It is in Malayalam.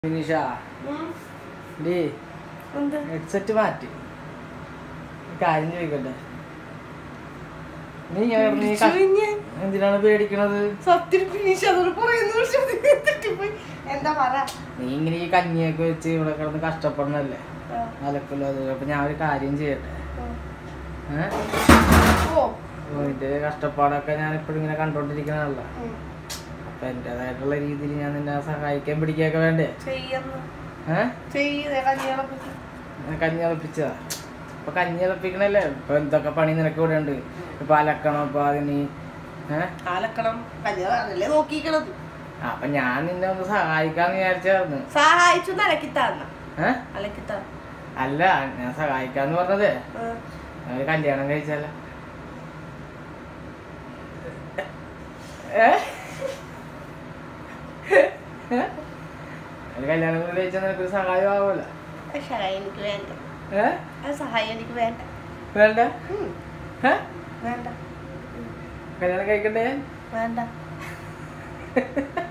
ഫിനിഷ ഉം. ഡീ എന്ത് ഹെഡ്സെറ്റ് മാറ്റി ഒരു കാര്യം ചോദിക്കട്ടെ നീ ഞാൻ നീ ക- ചുഴിഞ്ഞ്. എന്തിനാണ് പേടിക്കണത് സത്യം ഫിനിഷ് അതോട് പറയുന്നു പക്ഷെ അത് തെറ്റിപ്പോയി. എന്താ പറ നീ ഇങ്ങനെ ഈ കഞ്ഞിയൊക്കെ വെച്ച് ഇവിടെ കിടന്ന് കഷ്ടപ്പെടണല്ലേ ആ, അലക്കല്ലോ അത് അപ്പൊ ഞാൻ ഒരു കാര്യം ചെയ്യട്ടെ ആ. ഏഹ് ഓ നിന്റെ കഷ്ടപ്പാടൊക്കെ ഞാൻ ഇപ്പോഴും ഇങ്ങനെ കണ്ടോണ്ടിരിക്കണല്ലോ ഉം. അപ്പൊ എന്റേതായിട്ടുള്ള രീതിയിൽ ഞാൻ നിന്നെ സഹായിക്കാൻ പിടിക്കൊക്കെ വേണ്ടേ ചെയ്യുന്നു ഏഹ് ചെയ്തേ കല്യാണത്തിന് ഞാൻ കഞ്ഞി തിളപ്പിച്ചതാ ഇപ്പൊ കഞ്ഞി തിളപ്പിക്കണല്ലേ ഇപ്പൊ എന്തൊക്കെ പണി നിനക്ക് ഇവിടെ ഉണ്ട് ഇപ്പൊ അലക്കണം ഇപ്പൊ അതിന് ഏഹ് അലക്കണം കല്യാണം അതല്ലേ നോക്കിക്കണത് അപ്പൊ ഞാൻ നിന്നെ ഒന്ന് സഹായിക്കാന്ന് വിചാരിച്ചായിരുന്നു സഹായിച്ചു അലക്കിത്താന്ന ഏഹ് അലക്കിത്താ അല്ല ഞാൻ സഹായിക്കാന്ന് പറഞ്ഞതേ ഒരു കല്യാണം കഴിച്ചാല ഒരു കല്യാണം കൂടി കഴിച്ചാൽ നിനക്കൊരു സഹായം ആവുമല്ലോ സഹായം എനിക്ക് വേണ്ട ഏ ആ സഹായം എനിക്ക് വേണ്ട വേണ്ട ഉം. ഏ? വേണ്ട കല്യാണം കഴിക്കണ്ടേ വേണ്ട